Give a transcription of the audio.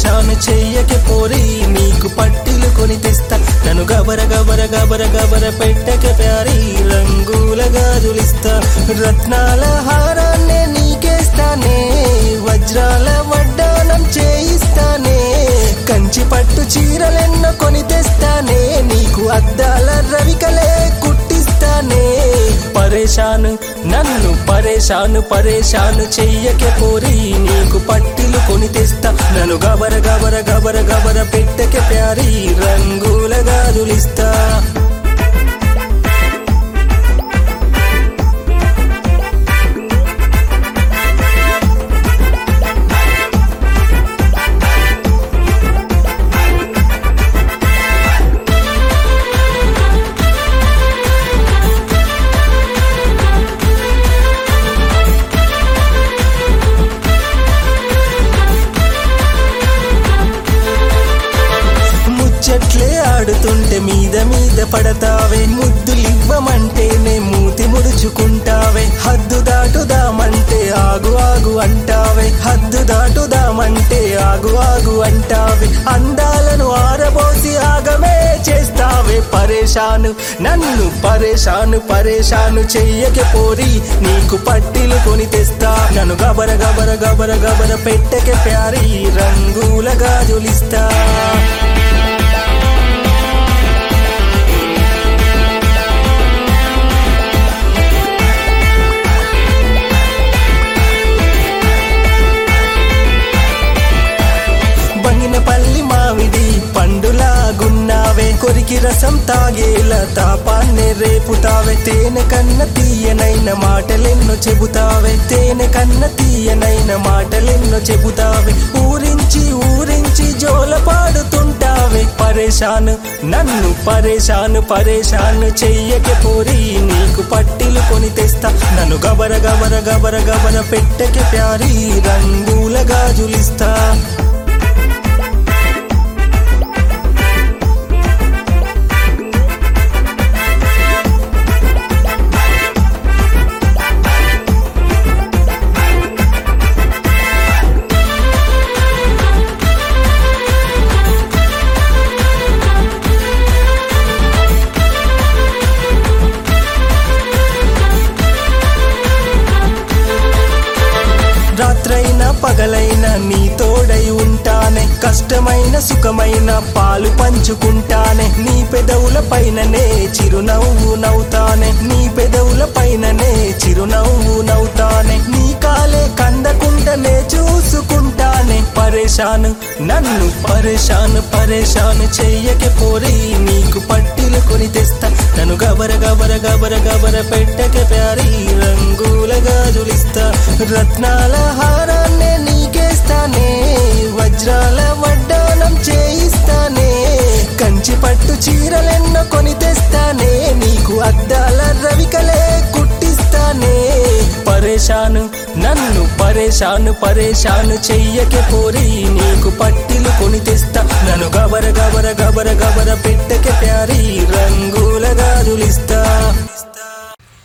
పరేషాను చెయ్యకే పోరి నీకు పట్టిలు కొని తెస్తా నన్ను గబర గబర గబర గబర పెట్టకే ప్యారి రంగుల గాజులిస్తా రత్నాల హారాన్నే నీకేస్తానే వజ్రాల వడ్డానం చేయిస్తానే కంచి పట్టు చీరలెన్నో కొని తెస్తానే నీకు అద్దాల రవికలే కుట్టిస్తానే పరేషాను నన్ను పరేషాను పరేషాను చెయ్యకే పోరి నీకు పట్టిలు కొని తెస్తా నన్ను గబర గబర గబర గబర పెట్టకే ప్యారి రంగుల గాజులిస్తా ముచ్చట్లే ఆడుతుంటే మీద మీద పడతావే ముద్దులివ్వమంటేనే మూతి ముడుచుకుంటావే హద్దు దాటుదామంటే ఆగు ఆగు అంటావే హద్దు దాటుదామంటే ఆగు ఆగు అంటావే అందాలను ఆరబోసి ఆగమే చేస్తావే పరేషాను నన్ను పరేషాను పరేషాను చెయ్యకే పోరి నీకు పట్టిలు కొని తెస్తా నన్ను గబర గబర గబర గబర పెట్టకే ప్యారి రంగుల గాజులిస్తా బంగినపల్లి మామిడి పండులాగున్నావే కొరికి రసం తాగేలా తాపాన్నే రేపుతావే తేనె కన్న తీయనైన మాటలెన్నో చెబుతావే తేనె కన్న తీయనైన మాటలెన్నో చెబుతావే ఊరించి ఊరించి జోల పాడుతుంటావే పరేషాను నన్ను పరేషాను పరేషాను చెయ్యకే పోరి నీకు పట్టిలు కొని తెస్తా నన్ను గబర గబర గబర గబర పెట్టకే ప్యారి రంగుల గాజులిస్తా రాత్రైనా పగలైనా నీ తోడై ఉంటానే కష్టమైన సుఖమైన పాలు పంచుకుంటానే నీ పెదవుల పైననే చిరునవ్వు నవ్వుతానే నీ పెదవుల పైననే చిరునవ్వు నవ్వుతానే నీ కాలే కందకుంటనే చూసుకుంటానే పరేషాను నన్ను పరేషాను పరేషాను చెయ్యకే పోరి నీకు పట్టిలు కొని తెస్తా నన్ను గబర గబర గబర గబర పెట్టకే ప్యారి రంగుల గాజులిస్తా రత్నాల హారాన్నే నీకేస్తానే వజ్రాల వడ్డానం చేయిస్తానే కంచి పట్టు చీరలెన్నో కొని తెస్తానే నీకు అద్దాల రవికలే కుట్టిస్తానే పరేషాను నన్ను పరేషాను పరేషాను చెయ్యకే పోరి నీకు పట్టిలు కొని తెస్తా నన్ను గబర గబర గబర గబర పెట్టకే ప్యారి రంగుల గాజులిస్తా